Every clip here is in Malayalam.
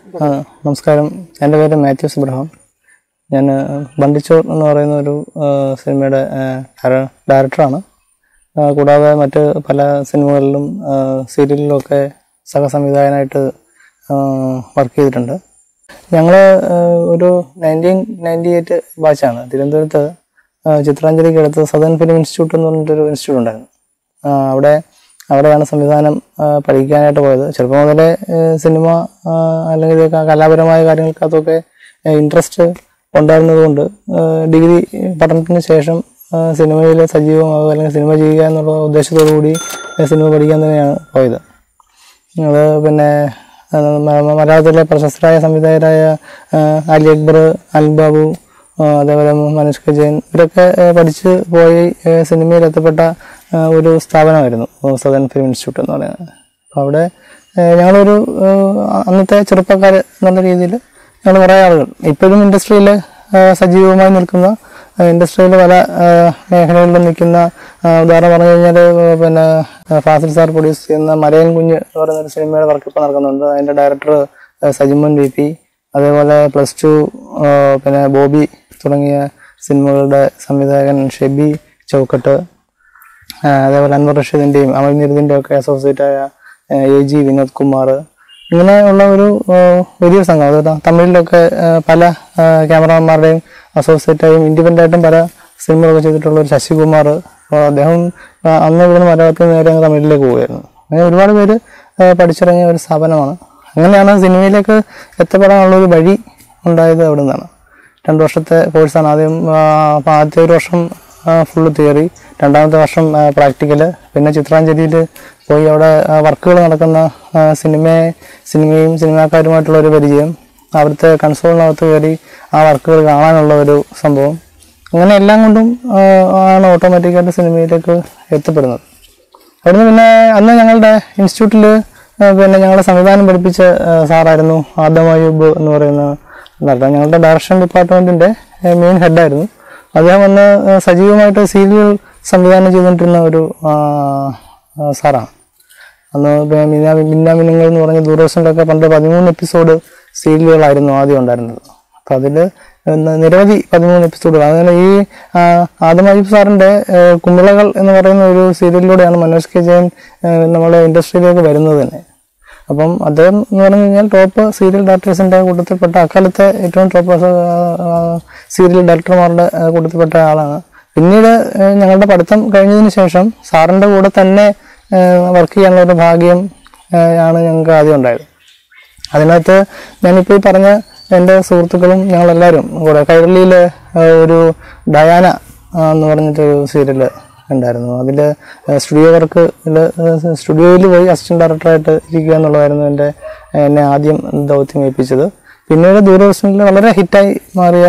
ആ, നമസ്കാരം എൻ്റെ പേര് മാത്യൂസ് ഇബ്രഹാം ഞാൻ ബണ്ടിച്ചോർ എന്ന് പറയുന്ന ഒരു ആ, സിനിമയുടെ ആ, ഡയറ- ഡയറക്ടറാണ് ആ, കൂടാതെ മറ്റ് പല സിനിമകളിലും ആ, സീരിയലിലും ഒക്കെ സഹസംവിധായകനായിട്ട് വർക്ക് ചെയ്തിട്ടുണ്ട് ഞങ്ങൾ ഒരു നയൻറ്റീൻ നയൻറ്റി എയ്റ്റ് ബാച്ചാണ് തിരുവനന്തപുരത്ത് ആ, ചിത്രാഞ്ജലിക്ക് അടുത്ത് സദേൺ ഫിലിം ഇൻസ്റ്റിറ്റ്യൂട്ട് എന്ന് പറഞ്ഞിട്ടൊരു ഇൻസ്റ്റിറ്റ്യൂട്ട് ഉണ്ടായിരുന്നു ആ, അവിടെ അവിടെയാണ് സംവിധാനം ആ, പഠിക്കാനായിട്ട് പോയത് ചെറുപ്പം മുതലേ ഏ, സിനിമ ആ, അല്ലെങ്കിൽ ഇതൊക്കെ കലാപരമായ കാര്യങ്ങൾക്കകത്തൊക്കെ ഇൻട്രസ്റ്റ് ഉണ്ടായിരുന്നതുകൊണ്ട് ആ, ഡിഗ്രി പഠനത്തിന് ശേഷം ആ, സിനിമയിൽ സജീവമാകുക അല്ലെങ്കിൽ സിനിമ ചെയ്യുക എന്നുള്ള ഉദ്ദേശത്തോടു കൂടി ഏ, സിനിമ പഠിക്കാൻ തന്നെയാണ് പോയത് അത് പിന്നെ ആ, മ- മലയാളത്തിലെ പ്രശസ്തരായ സംവിധായകരായ ആ, അലി അക്ബർ അനിൽ ബാബു ആ, അതേപോലെ മനോജ് കെ ജെയിൻ ഇവരൊക്കെ ആ, പഠിച്ച് പോയി ആ, സിനിമയിൽ എത്തപ്പെട്ട ആ, ഒരു സ്ഥാപനമായിരുന്നു സദൻ ഫിലിം ഇൻസ്റ്റിറ്റ്യൂട്ട് എന്ന് പറയുന്നത് അപ്പോൾ അവിടെ ആ, ഞങ്ങളൊരു ആ, അന്നത്തെ ചെറുപ്പക്കാർ എന്നുള്ള രീതിയിൽ ഞങ്ങൾ കുറേ ആളുകൾ ഇപ്പോഴും ഇൻഡസ്ട്രിയിൽ സജീവമായി നിൽക്കുന്ന ഇൻഡസ്ട്രിയിൽ പല ആ, മേഖലകളിലും നിൽക്കുന്ന ആ, ഉദാഹരണം പറഞ്ഞു കഴിഞ്ഞാൽ പിന്നെ ആ, ഫാസിൽ സാർ പ്രൊഡ്യൂസ് ചെയ്യുന്ന മലയൻ കുഞ്ഞ് എന്ന് പറയുന്ന ഒരു സിനിമയുടെ വർക്ക് ഇപ്പോൾ നടക്കുന്നുണ്ട് അതിൻ്റെ ഡയറക്ടർ സജിമോൻ വി പി അതേപോലെ പ്ലസ് ടു പിന്നെ ബോബി തുടങ്ങിയ സിനിമകളുടെ സംവിധായകൻ ഷെബി ചൗക്കട്ട് ആ, അതേപോലെ അൻവർ റഷീദിൻ്റെയും അമൽ നിരുദിൻ്റെ ഒക്കെ അസോസിയേറ്റ് ആയ എ ജി വിനോദ് കുമാർ ഇങ്ങനെയുള്ള ഒരു ആ, വലിയൊരു സംഘം അത് തമിഴിലൊക്കെ ആ, പല ആ, ക്യാമറമാന്മാരുടെയും അസോസിയേറ്റായും ഇൻഡിപെൻഡൻ്റ് ആയിട്ടും പല സിനിമകളൊക്കെ ചെയ്തിട്ടുള്ള ഒരു ശശികുമാർ അപ്പോൾ അദ്ദേഹം ആ, അന്ന് ഇവിടുന്ന് മലയാളത്തിൽ നിന്ന് നേരെ അങ്ങ് തമിഴിലേക്ക് പോവുകയായിരുന്നു അങ്ങനെ ഒരുപാട് പേര് ആ, പഠിച്ചിറങ്ങിയ ഒരു സ്ഥാപനമാണ് അങ്ങനെയാണ് സിനിമയിലേക്ക് എത്തപ്പെടാനുള്ള ഒരു വഴി ഉണ്ടായത് അവിടെ നിന്നാണ് രണ്ട് വർഷത്തെ കോഴ്സാണ് ആദ്യം ആ, അപ്പോൾ ആദ്യത്തെ ഒരു വർഷം ഫുള്ള് തിയറി രണ്ടാമത്തെ വർഷം പ്രാക്ടിക്കൽ പിന്നെ ചിത്രാഞ്ജലിയിൽ പോയി അവിടെ വർക്കുകൾ നടക്കുന്ന ആ, സിനിമയെ സിനിമയും സിനിമാക്കാരുമായിട്ടുള്ള ഒരു പരിചയം അവിടുത്തെ കൺസോളിനകത്ത് കയറി ആ വർക്കുകൾ കാണാനുള്ള ഒരു സംഭവം അങ്ങനെ എല്ലാം കൊണ്ടും ആ, ആണ് ഓട്ടോമാറ്റിക്കായിട്ട് സിനിമയിലേക്ക് എത്തപ്പെടുന്നത് അവിടുന്ന് പിന്നെ അന്ന് ഞങ്ങളുടെ ഇൻസ്റ്റിറ്റ്യൂട്ടിൽ പിന്നെ ഞങ്ങളെ സംവിധാനം പഠിപ്പിച്ച ആ, സാറായിരുന്നു ആദമയൂബ് എന്ന് പറയുന്ന നടൻ ഞങ്ങളുടെ ഡയറക്ഷൻ ഡിപ്പാർട്ട്മെന്റിന്റെ മെയിൻ ഹെഡായിരുന്നു അദ്ദേഹം അന്ന് ആ, സജീവമായിട്ട് സീരിയൽ സംവിധാനം ചെയ്തുകൊണ്ടിരുന്ന ഒരു ആ, ആ, സാറാണ് അന്ന് പിന്നെ മിന്നാ മിന്നാമിനുങ്ങൾ എന്ന് പറഞ്ഞ ദൂരദർശനിലൊക്കെ പണ്ട് പതിമൂന്ന് എപ്പിസോഡ് സീരിയലുകളായിരുന്നു ആദ്യം ഉണ്ടായിരുന്നത് അപ്പം അതിൽ നിരവധി പതിമൂന്ന് എപ്പിസോഡുകൾ അങ്ങനെ ഈ ആ, ആദം അയ്യബ് സാറിൻ്റെ ആ, കുമിളകൾ എന്ന് പറയുന്ന ഒരു സീരിയലിലൂടെയാണ് മനോജ് കെ ജയൻ ആ, നമ്മുടെ ഇൻഡസ്ട്രിയിലേക്ക് വരുന്നത് തന്നെ അപ്പം അദ്ദേഹം എന്ന് പറഞ്ഞു കഴിഞ്ഞാൽ ടോപ്പ് സീരിയൽ ഡയറക്ടേഴ്സിൻ്റെ കൂട്ടത്തിൽപ്പെട്ട അക്കാലത്തെ ഏറ്റവും ടോപ്പ് സീരിയൽ ഡയറക്ടർമാരുടെ ആ, കൂട്ടത്തിൽപ്പെട്ട ആളാണ് പിന്നീട് ആ, ഞങ്ങളുടെ പഠിത്തം കഴിഞ്ഞതിന് ശേഷം സാറിൻ്റെ കൂടെ തന്നെ വർക്ക് ചെയ്യാനുള്ള ഒരു ഭാഗ്യം ആ, ആണ് ഞങ്ങൾക്ക് ആദ്യം ഉണ്ടായത് അതിനകത്ത് ഞാനിപ്പോൾ ഈ പറഞ്ഞ എൻ്റെ സുഹൃത്തുക്കളും ഞങ്ങളെല്ലാവരും കൂടെ കൈരളിയിൽ ഒരു ഡയാന ആ, എന്ന് പറഞ്ഞിട്ടൊരു സീരിയൽ ഉണ്ടായിരുന്നു അതിൽ സ്റ്റുഡിയോ വർക്ക് സ്റ്റുഡിയോയിൽ പോയി അസിസ്റ്റന്റ് ഡയറക്ടറായിട്ട് ഇരിക്കുക എന്നുള്ളതായിരുന്നു എൻ്റെ എന്നെ ആദ്യം ദൗത്യം ഏൽപ്പിച്ചത് പിന്നീട് ദൂരദർശനിൽ വളരെ ഹിറ്റായി മാറിയ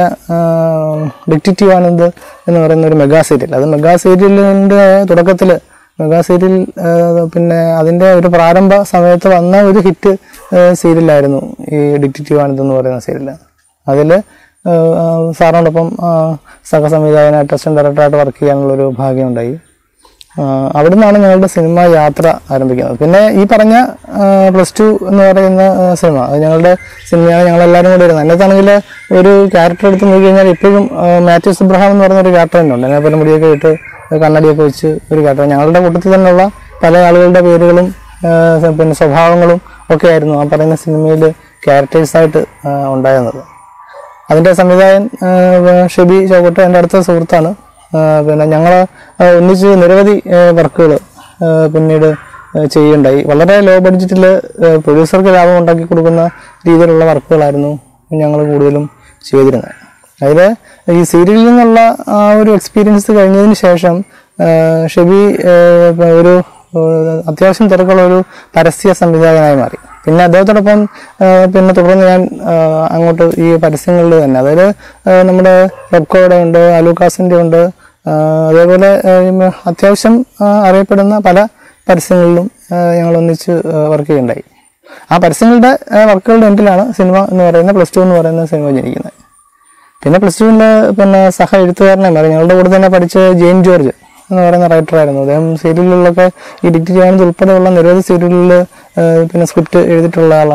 ഡിക്റ്റീവ് ആനന്ദ് എന്ന് പറയുന്ന ഒരു മെഗാ സീരിയൽ അത് മെഗാ സീരിയലിൻ്റെ തുടക്കത്തിൽ മെഗാ സീരിയൽ ആ, പിന്നെ അതിൻ്റെ ഒരു പ്രാരംഭ സമയത്ത് വന്ന ഒരു ഹിറ്റ് സീരിയലായിരുന്നു ഈ ഡിക്റ്റീവ് ആനന്ദ് എന്ന് പറയുന്ന സീരിയൽ അതിൽ സാറിനോടൊപ്പം ആ, സഹസംവിധായകനായിട്ട് അസിസ്റ്റന്റ് ഡയറക്ടറായിട്ട് വർക്ക് ചെയ്യാനുള്ളൊരു ഭാഗ്യമുണ്ടായി ആ, അവിടെ നിന്നാണ് ഞങ്ങളുടെ സിനിമ യാത്ര ആരംഭിക്കുന്നത് പിന്നെ ഈ പറഞ്ഞ പ്ലസ് ടു എന്ന് പറയുന്ന ആ, സിനിമ അത് ഞങ്ങളുടെ സിനിമയാണ് ഞങ്ങളെല്ലാവരും കൂടി വരുന്നത് അതിനകത്താണെങ്കിൽ ഒരു ക്യാരക്ടർ എടുത്ത് നോക്കി കഴിഞ്ഞാൽ ഇപ്പോഴും ആ, മാത്യൂസ് ഇബ്രഹാം എന്ന് പറയുന്ന ഒരു ക്യാരക്ടർ തന്നെ ഉണ്ട് അതിനെപ്പോലെ മുടിയൊക്കെ ഇട്ട് കണ്ണടിയൊക്കെ വെച്ച് ഒരു ക്യാരക്ടർ ഞങ്ങളുടെ കൂട്ടത്തിൽ തന്നെയുള്ള പല ആളുകളുടെ പേരുകളും ആ, പിന്നെ സ്വഭാവങ്ങളും ഒക്കെ ആയിരുന്നു ആ പറയുന്ന സിനിമയിൽ ക്യാരക്ടേഴ്സായിട്ട് ഉണ്ടായിരുന്നത് അതിൻ്റെ സംവിധായകൻ ആ, ഷെബി ചൗക്കട്ട് എൻ്റെ അടുത്ത സുഹൃത്താണ് ആ, പിന്നെ ഞങ്ങൾ ഒന്നിച്ച് നിരവധി വർക്കുകൾ പിന്നീട് ആ, ചെയ്യുകയുണ്ടായി വളരെ ലോ ബഡ്ജറ്റിൽ പ്രൊഡ്യൂസർക്ക് ലാഭം ഉണ്ടാക്കി കൊടുക്കുന്ന രീതിയിലുള്ള വർക്കുകളായിരുന്നു ഞങ്ങൾ കൂടുതലും ചെയ്തിരുന്നത് അതിൽ ഈ സീരിയലിൽ നിന്നുള്ള ആ ഒരു എക്സ്പീരിയൻസ് കഴിഞ്ഞതിന് ശേഷം ആ, ഷെബി ആ, ഒരു ആ, അത്യാവശ്യം തിരക്കുള്ള ഒരു പരസ്യ സംവിധായകനായി മാറി പിന്നെ അദ്ദേഹത്തോടൊപ്പം ആ, പിന്നെ തുടർന്ന് ഞാൻ ആ, അങ്ങോട്ട് ഈ പരസ്യങ്ങളിൽ തന്നെ അതായത് ആ, നമ്മുടെ റെപ്കോയുടെ ഉണ്ട് അലൂക്കാസിൻ്റെ ഉണ്ട് ആ, അതേപോലെ ആ, ഉം, അത്യാവശ്യം ആ, അറിയപ്പെടുന്ന പല പരസ്യങ്ങളിലും ആ, ഞങ്ങൾ ഒന്നിച്ച് വർക്ക് ചെയ്യുണ്ടായി ആ പരസ്യങ്ങളുടെ ആ, വർക്കുകളുടെ എൻഡിലാണ് സിനിമ എന്ന് പറയുന്ന പ്ലസ് ടു എന്ന് പറയുന്ന സിനിമ ജനിക്കുന്നത് പിന്നെ പ്ലസ് ടുവിൽ പിന്നെ സഹ എഴുത്തുകാരനെ മാറി ഞങ്ങളുടെ കൂടെ തന്നെ പഠിച്ച ജെയിൻ ജോർജ് എന്ന് പറയുന്ന റൈറ്ററായിരുന്നു അദ്ദേഹം സീരിയലുകളിലൊക്കെ ഈ ഡിഗ്രി ചെയ്യാനത് ഉൾപ്പെടെയുള്ള നിരവധി സീരിയലുകളിൽ പിന്നെ സ്ക്രിപ്റ്റ് എഴുതിയിട്ടുള്ള ആളാണ്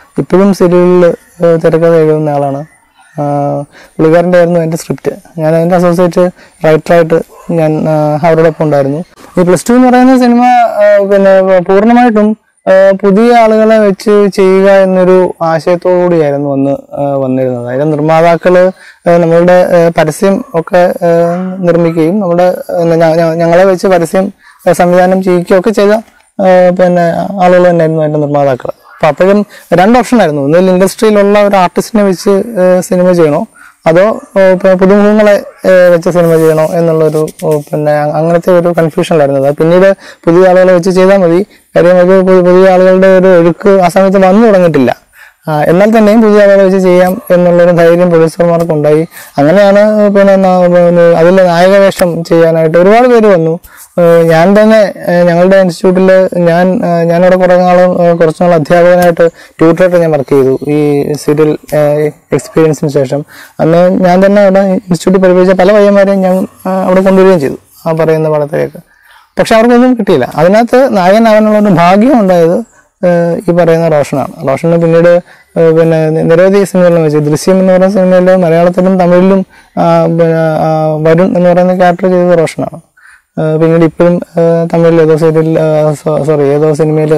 ഇപ്പോഴും സീരിയലിൽ തിരക്കഥ എഴുതുന്ന ആളാണ് ആ, പുള്ളിക്കാരൻ്റെ ആയിരുന്നു എൻ്റെ സ്ക്രിപ്റ്റ് ഞാൻ അതിൻ്റെ അസോസിയേറ്റ് റൈറ്ററായിട്ട് ഞാൻ ആ, അവരോടൊപ്പം ഉണ്ടായിരുന്നു ഈ പ്ലസ് ടു എന്ന് പറയുന്ന സിനിമ ആ, പിന്നെ പൂർണ്ണമായിട്ടും ആ, പുതിയ ആളുകളെ വെച്ച് ചെയ്യുക എന്നൊരു ആശയത്തോടുകൂടിയായിരുന്നു അന്ന് ആ, വന്നിരുന്നത് അതിന്റെ നിർമ്മാതാക്കള് ആ, നമ്മളുടെ ആ, പരസ്യം ഒക്കെ ആ, നിർമ്മിക്കുകയും നമ്മുടെ ആ, ഞ- ഞ- ഞങ്ങളെ വെച്ച് പരസ്യം ആ, സംവിധാനം ചെയ്യിക്കുകയൊക്കെ ചെയ്ത ആ, പിന്നെ ആളുകൾ തന്നെയായിരുന്നു അതിന്റെ നിർമ്മാതാക്കൾ അപ്പൊ അപ്പോഴും രണ്ട് ഓപ്ഷൻ ആയിരുന്നു ഒന്നിൽ ഇൻഡസ്ട്രിയിലുള്ള ഒരു ആർട്ടിസ്റ്റിനെ വെച്ച് ആ, സിനിമ ചെയ്യണോ അതോ ആ, ഇപ്പൊ പുതുമുഖങ്ങളെ ആ, വെച്ച് സിനിമ ചെയ്യണോ എന്നുള്ളൊരു ആ, പിന്നെ അ- അങ്ങനത്തെ ഒരു കൺഫ്യൂഷനിലായിരുന്നു അത് പിന്നീട് പുതിയ ആളുകളെ വെച്ച് ചെയ്താൽ മതി കാര്യം ഒരു പു- പുതിയ ആളുകളുടെ ഒരു ഒഴുക്ക് ആ സമയത്ത് വന്നു തുടങ്ങിയിട്ടില്ല ആ, എന്നാൽ തന്നെയും പുതിയ ആളുകളെ വെച്ച് ചെയ്യാം എന്നുള്ളൊരു ധൈര്യം പ്രൊഡ്യൂസർമാർക്ക് ഉണ്ടായി അങ്ങനെയാണ് പിന്നെ അതിൽ നായകവേഷം ചെയ്യാനായിട്ട് ഒരുപാട് പേര് വന്നു ഏഹ് ഞാൻ തന്നെ ഏഹ് ഞങ്ങളുടെ ഇൻസ്റ്റിറ്റ്യൂട്ടിൽ ഞാൻ ഏഹ് ഞാനിവിടെ കുറേ നാൾ കുറച്ച് നാൾ അധ്യാപകനായിട്ട് ട്യൂട്ടറായിട്ട് ഞാൻ വർക്ക് ചെയ്തു ഈ സീരിയൽ എക്സ്പീരിയൻസിന് ശേഷം അന്ന് ഞാൻ തന്നെ അവിടെ ഇൻസ്റ്റിറ്റ്യൂട്ടിൽ പഠിപ്പിച്ച പല പയ്യന്മാരെയും ഞാൻ ആ, അവിടെ കൊണ്ടുവരികയും ചെയ്തു ആ പറയുന്ന പടത്തിലേക്ക് പക്ഷെ അവർക്കൊന്നും കിട്ടിയില്ല അതിനകത്ത് നായകനാവാനുള്ള ഒരു ഭാഗ്യം ഉണ്ടായത് ഏഹ് ഈ പറയുന്ന റോഷനാണ് റോഷന് പിന്നീട് ഏഹ് പിന്നെ നി- നിരവധി സിനിമകളും വെച്ചു ദൃശ്യം എന്ന് പറയുന്ന സിനിമയിൽ മലയാളത്തിലും തമിഴിലും ആ, പിന്നെ, ആ, വരുൺ എന്ന് പറയുന്ന ക്യാരക്ടർ ചെയ്തത് റോഷനാണ് ഏഹ് പിന്നീട് ഇപ്പോഴും ഏഹ് തമിഴിൽ ഏതോ സീരിയൽ സോറി ഏതോ സിനിമയിൽ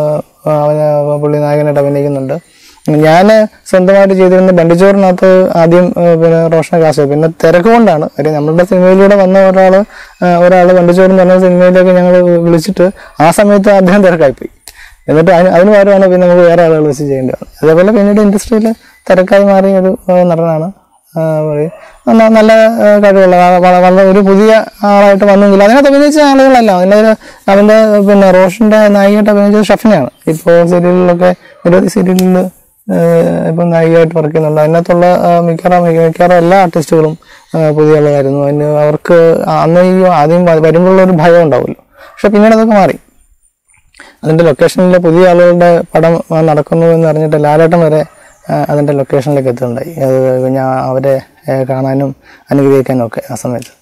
അവന് പുള്ളി നായകനായിട്ട് അഭിനയിക്കുന്നുണ്ട് ഞാൻ സ്വന്തമായിട്ട് ചെയ്തിരുന്ന ബണ്ടിച്ചോറിനകത്ത് ആദ്യം ഏഹ് പിന്നെ റോഷനെ കാശ് പിന്നെ തിരക്ക് കൊണ്ടാണ് കാര്യം നമ്മളുടെ സിനിമയിലൂടെ വന്ന ഒരാൾ ഒരാൾ ബണ്ടിച്ചോറ് എന്ന് പറഞ്ഞ സിനിമയിലേക്ക് ഞങ്ങൾ വിളിച്ചിട്ട് ആ സമയത്ത് അദ്ദേഹം തിരക്കായിപ്പോയി എന്നിട്ട് അതിന് അതിന് പകരമാണ് പിന്നെ നമുക്ക് വേറെ ആളുകൾ വെച്ച് ചെയ്യേണ്ടി വന്നത് അതേപോലെ പിന്നീട് ഇൻഡസ്ട്രിയിൽ തിരക്കായി മാറിയ ഒരു ഏഹ് നടനാണ് ആ, പറയും. നല്ല നല്ല ആ, കഴിവുള്ള ആ, വള- വളരെ ഒരു പുതിയ ആളായിട്ട് വന്നെങ്കിൽ അതിനകത്ത് അഭിനയിച്ച ആളുകളല്ല അതിൻ്റെ ഒരു- അവന്റെ പിന്നെ റോഷന്റെ നായികയായിട്ട് അഭിനയിച്ചത് ഷഫിനെയാണ് ഇപ്പോൾ സീരിയലിലൊക്കെ നിരവധി സീരിയലിൽ ഇപ്പം നായികയായിട്ട് വർക്ക് ചെയ്യുന്നുണ്ട് അതിനകത്തുള്ള ആ, മിക്കവാറും മിക്കവാറും എല്ലാ ആർട്ടിസ്റ്റുകളും ആ, പുതിയ ആളുകളായിരുന്നു അതിന് അവർക്ക് അന്ന് ഈ ആദ്യം വ- വരുമ്പോഴുള്ള ഒരു ഭയം ഉണ്ടാവുമല്ലോ പക്ഷെ പിന്നീട് അതൊക്കെ മാറി അതിന്റെ ലൊക്കേഷനിൽ പുതിയ ആളുകളുടെ പടം ആ, നടക്കുന്നു എന്ന് അറിഞ്ഞിട്ട് ലാലേട്ടൻ വരെ ആ, അതിന്റെ ലൊക്കേഷനിലേക്ക് എത്തുന്നുണ്ടായി അത് ഞാൻ അവരെ ഏ, കാണാനും അനുഗ്രഹിക്കാനും ഒക്കെ ആ സമയത്ത്